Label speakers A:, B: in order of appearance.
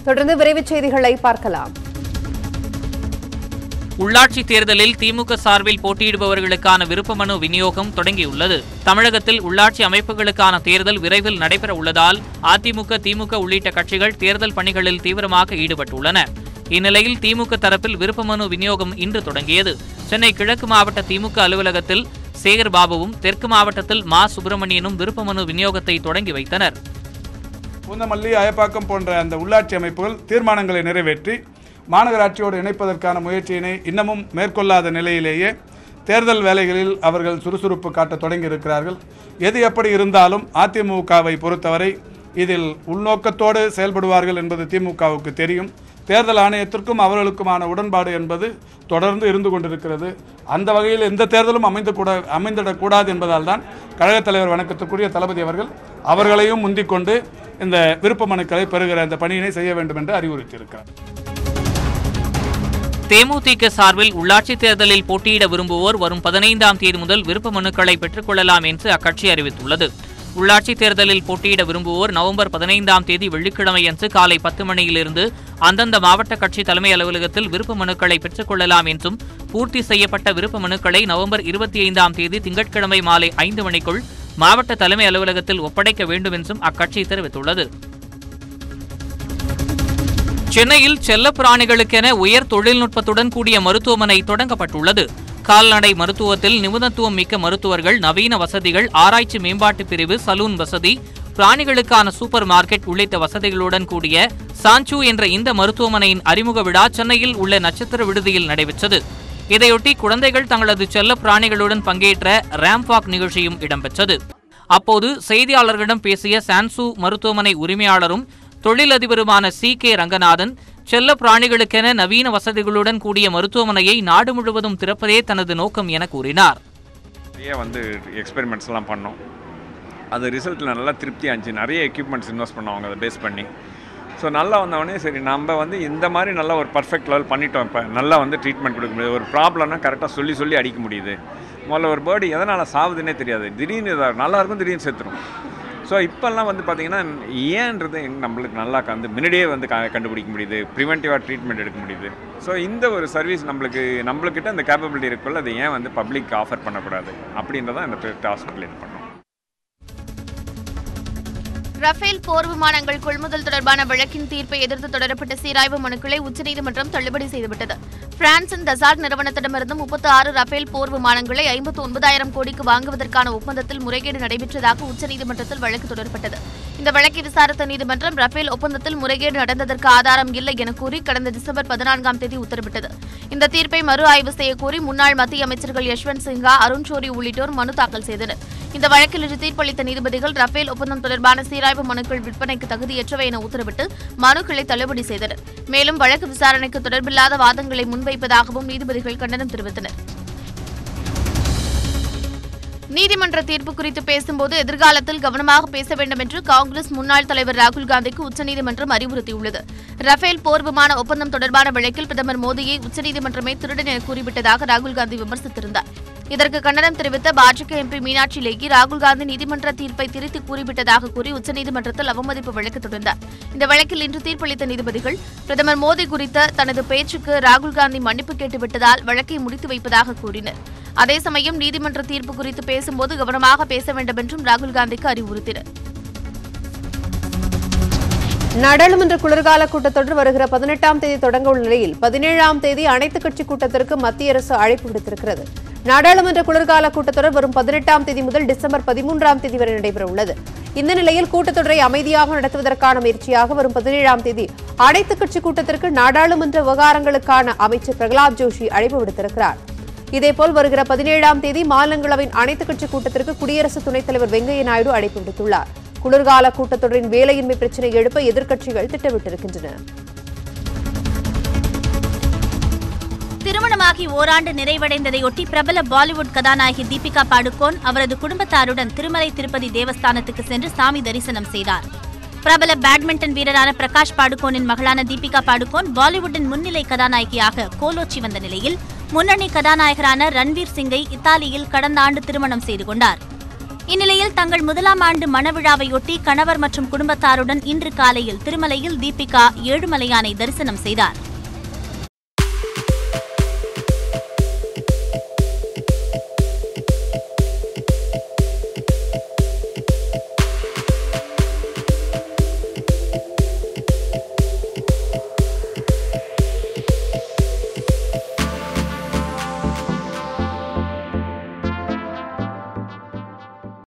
A: தொடர்ந்து விரைவுச் செய்திகளை பார்க்கலாம்
B: உள்ளாட்சி தேர்தலில் திமுக சார்பில் போட்டியிடுபவர்களுக்கான விருப்ப மனு விநியோகம் தொடங்கியுள்ளது தமிழகத்தில் உள்ளாட்சி அமைப்புகளுக்கான தேர்தல் விரைவில் நடைபெற உள்ளதால் அதிமுக திமுக உள்ளிட்ட கட்சிகள் தேர்தல் பணிகளில் தீவிரமாக ஈடுபட்டுள்ளன இந்நிலையில் திமுக தரப்பில் விருப்ப மனு விநியோகம் இன்று தொடங்கியது சென்னை கிழக்கு மாவட்ட திமுக அலுவலகத்தில் சேகர் பாபுவும் தெற்கு மாவட்டத்தில் மா சுப்பிரமணியனும் விருப்ப மனு விநியோகத்தை தொடங்கி வைத்தனர்
C: பூந்தமல்லி அயப்பாக்கம் போன்ற அந்த உள்ளாட்சி அமைப்புகள் தீர்மானங்களை நிறைவேற்றி மாநகராட்சியோடு இணைப்பதற்கான முயற்சியினை இன்னமும் மேற்கொள்ளாத நிலையிலேயே தேர்தல் வேலைகளில் அவர்கள் சுறுசுறுப்பு காட்ட தொடங்கியிருக்கிறார்கள் எது எப்படி இருந்தாலும் அதிமுகவை பொறுத்தவரை இதில் உள்நோக்கத்தோடு செயல்படுவார்கள் என்பது திமுகவுக்கு தெரியும் தேர்தல் ஆணையத்திற்கும் அவர்களுக்குமான உடன்பாடு என்பது தொடர்ந்து இருந்து கொண்டிருக்கிறது அந்த வகையில் எந்த தேர்தலும் அமைந்து கூட அமைந்திடக்கூடாது என்பதால் தான் கழகத் தலைவர் வணக்கத்துக்குரிய தளபதி அவர்கள் அவர்களையும் முந்திக்கொண்டு இந்த விருப்ப மனுக்களை பெறுகிற இந்த பணியினை செய்ய வேண்டும் என்று அறிவுறுத்தியிருக்கிறார்
B: தேமுதிக சார்பில் உள்ளாட்சித் தேர்தலில் போட்டியிட விரும்புவோர் வரும் பதினைந்தாம் தேதி முதல் விருப்ப மனுக்களை பெற்றுக் கொள்ளலாம் என்று அக்கட்சி அறிவித்துள்ளது உள்ளாட்சித் தேர்தலில் போட்டியிட விரும்புவோர் நவம்பர் பதினைந்தாம் தேதி வெள்ளிக்கிழமையன்று காலை பத்து மணியிலிருந்து அந்தந்த மாவட்ட கட்சி தலைமை அலுவலகத்தில் விருப்ப மனுக்களை பெற்றுக் கொள்ளலாம் என்றும் பூர்த்தி செய்யப்பட்ட விருப்ப மனுக்களை நவம்பர் இருபத்தி ஐந்தாம் தேதி திங்கட்கிழமை மாலை ஐந்து மணிக்குள் மாவட்ட தலைமை அலுவலகத்தில் ஒப்படைக்க வேண்டும் என்றும் அக்கட்சி தெரிவித்துள்ளது சென்னையில் செல்லப்பிராணிகளுக்கென உயர் தொழில்நுட்பத்துடன் கூடிய மருத்துவமனை தொடங்கப்பட்டுள்ளது கால்நடை மருத்துவத்தில் நிபுணத்துவம் மிக்க மருத்துவர்கள் நவீன வசதிகள் ஆராய்ச்சி மேம்பாட்டு பிரிவு சலூன் வசதி பிராணிகளுக்கான சூப்பர் மார்க்கெட் உள்ளிட்ட வசதிகளுடன் கூடிய சாஞ்சு என்ற இந்த மருத்துவமனையின் அறிமுக விழா சென்னையில் உள்ள நட்சத்திர விடுதியில் நடைபெற்றது இதையொட்டி குழந்தைகள் தங்களது செல்ல பிராணிகளுடன் பங்கேற்ற ரேம்பாக் நிகழ்ச்சியும் இடம்பெற்றது அப்போது செய்தியாளர்களிடம் பேசிய சான்சு மருத்துவமனை உரிமையாளரும் தொழிலதிபருமான சி கே ரங்கநாதன் செல்ல பிராணிகளுக்கென நவீன வசதிகளுடன் கூடிய மருத்துவமனையை நாடு முழுவதும் திறப்பதே தனது நோக்கம் என கூறினார்
D: நிறைய வந்து எக்ஸ்பெரிமெண்ட்ஸ்லாம் பண்ணோம் அது ரிசல்ட்டில் நல்லா திருப்தியாக இருந்துச்சு நிறைய எக்யூப்மெண்ட்ஸ் இன்வெஸ்ட் பண்ணோம் அவங்க அதை பேஸ் பண்ணி ஸோ நல்லா வந்தவொடனே சரி நம்ம வந்து இந்த மாதிரி நல்லா ஒரு பர்ஃபெக்ட் லெவல் பண்ணிட்டோம் இப்போ நல்லா வந்து ட்ரீட்மெண்ட் கொடுக்க முடியுது ஒரு ப்ராப்ளம்னா கரெக்டாக சொல்லி சொல்லி அடிக்க முடியுது முதல்ல ஒரு பேர்டு எதனால் சாவுதுன்னே தெரியாது திடீர்னு இதாக நல்லா இருக்கும் திடீர்னு செத்துரும் ஸோ இப்போல்லாம் வந்து பார்த்திங்கன்னா ஏன்றது எங்க- நம்மளுக்கு நல்லா வந்து முன்னாடியே வந்து க- கண்டுபிடிக்க முடியுது ப்ரிவென்டிவாக ட்ரீட்மெண்ட் எடுக்க முடியுது ஸோ இந்த ஒரு சர்வீஸ் நம்மளுக்கு நம்மளுக்கிட்ட இந்த கேப்பபிலிட்டி இருக்குள்ள அதை ஏன் வந்து பப்ளிக் ஆஃபர் பண்ணக்கூடாது அப்படின்றதான் இந்த ஹாஸ்பிட்டல் இது பண்ணோம்
E: ரஃபேல் போர் விமானங்கள் கொள்முதல் தொடர்பான வழக்கின் தீர்ப்பை எதிர்த்து தொடரப்பட்ட சீராய்வு மனுக்களை உச்சநீதிமன்றம் தள்ளுபடி செய்துவிட்டது பிரான்சின் தசால்ட் நிறுவனத்திடமிருந்து முப்பத்தி ஆறு ரஃபேல் போர் விமானங்களை ஐம்பத்து ஒன்பதாயிரம் கோடிக்கு வாங்குவதற்கான ஒப்பந்தத்தில் முறைகேடு நடைபெற்றதாக உச்சநீதிமன்றத்தில் வழக்கு தொடரப்பட்டது இந்த வழக்கை விசாரித்த நீதிமன்றம் ரஃபேல் ஒப்பந்தத்தில் முறைகேடு நடந்ததற்கு ஆதாரம் இல்லை என கூறி கடந்த டிசம்பர் பதினான்காம் தேதி உத்தரவிட்டது இந்த தீர்ப்பை மறு ஆய்வு செய்யக்கோரி முன்னாள் மத்திய அமைச்சர்கள் யஷ்வந்த் சின்ஹா அருண் ஷோரி உள்ளிட்டோர் மனு தாக்கல் செய்தனர் இந்த வழக்கில் இன்று தீர்ப்பளித்த நீதிபதிகள் ரஃபேல் ஒப்பந்தம் தொடர்பான சீராய்வு மனுக்கள் விற்பனைக்கு தகுதியற்றவை என உத்தரவிட்டு மனுக்களை தள்ளுபடி செய்தனர் மேலும் வழக்கு விசாரணைக்கு தொடர்பில்லாத வாதங்களை முன்வைப்பதாகவும் நீதிபதிகள் கண்டனம் தெரிவித்தனர் நீதிமன்ற தீர்ப்பு குறித்து பேசும்போது எதிர்காலத்தில் கவனமாக பேச வேண்டும் என்று காங்கிரஸ் முன்னாள் தலைவர் ராகுல் காந்திக்கு உச்சநீதிமன்றம் அறிவுறுத்தியுள்ளது ரஃபேல் போர் விமான ஒப்பந்தம் தொடர்பான வழக்கில் பிரதமர் மோடியை உச்சநீதிமன்றமே திருடன் என கூறிவிட்டதாக ராகுல் காந்தி விமர்சித்திருந்தார் இதற்கு கண்டனம் தெரிவித்த பாஜக எம்பி மீனாட்சி லேக்கி ராகுல் காந்தி நீதிமன்ற தீர்ப்பை திரித்து கூறிவிட்டதாக கூறி உச்சநீதிமன்றத்தில் அவமதிப்பு வழக்கு தொடர்ந்தார் இந்த வழக்கில் இன்று தீர்ப்பளித்த நீதிபதிகள் பிரதமர் மோடி குறித்த தனது பேச்சுக்கு ராகுல் காந்தி மன்னிப்பு கேட்டுவிட்டதால் வழக்கை முடித்து வைப்பதாக கூறினர் அதே சமயம் நீதிமன்ற தீர்ப்பு குறித்து பேசும்போது கவனமாக பேச வேண்டும் என்றும் ராகுல் காந்திக்கு அறிவுறுத்தினர்
A: நாடாளுமன்ற குளிர்கால கூட்டத்தொடர் வருகிற பதினெட்டாம் தேதி தொடங்க உள்ள நிலையில் பதினேழாம் தேதி அனைத்துக் கட்சி கூட்டத்திற்கு மத்திய அரசு அழைப்பு விடுத்திருக்கிறது நாடாளுமன்ற குளிர்கால கூட்டத்தொடர் வரும் பதினெட்டாம் தேதி முதல் டிசம்பர் பதிமூன்றாம் தேதி வரை நடைபெற உள்ளது இந்த நிலையில் கூட்டத்தொடரை அமைதியாக நடத்துவதற்கான முயற்சியாக வரும் பதினேழாம் தேதி அனைத்துக் கட்சி கூட்டத்திற்கு நாடாளுமன்ற விவகாரங்களுக்கான அமைச்சர் பிரகலாத் ஜோஷி அழைப்பு விடுத்திருக்கிறார் இதேபோல் வருகிற பதினேழாம் தேதி மாநிலங்களவையின் அனைத்துக் கட்சி கூட்டத்திற்கு குடியரசு துணைத் தலைவர் வெங்கையா நாயுடு அழைப்பு விடுத்துள்ளார் குளிர்கால கூட்டத்தொடரின் வேலையின்மை பிரச்சினை எழுப்ப எதிர்க்கட்சிகள் திட்டமிட்டிருக்கின்றன
F: திருமணமாகி ஓராண்டு நிறைவடைந்ததையொட்டி பிரபல பாலிவுட் கதாநாயகி தீபிகா பாடுகோன் அவரது குடும்பத்தாருடன் திருமலை திருப்பதி தேவஸ்தானத்துக்கு சென்று சாமி தரிசனம் செய்தார் பிரபல பேட்மிண்டன் வீரரான பிரகாஷ் பாடுகோனின் மகளான தீபிகா பாடுகோன் பாலிவுட்டின் முன்னிலை கதாநாயகியாக கோலோச்சி வந்த நிலையில் முன்னணி கதாநாயகரான ரன்வீர் சிங்கை இத்தாலியில் கடந்த ஆண்டு திருமணம் செய்து கொண்டார் இந்நிலையில் தங்கள் முதலாம் ஆண்டு மணவிழாவையொட்டி கணவர் மற்றும் குடும்பத்தாருடன் இன்று காலையில் திருமலையில் தீபிகா ஏழுமலையானை தரிசனம் செய்தார்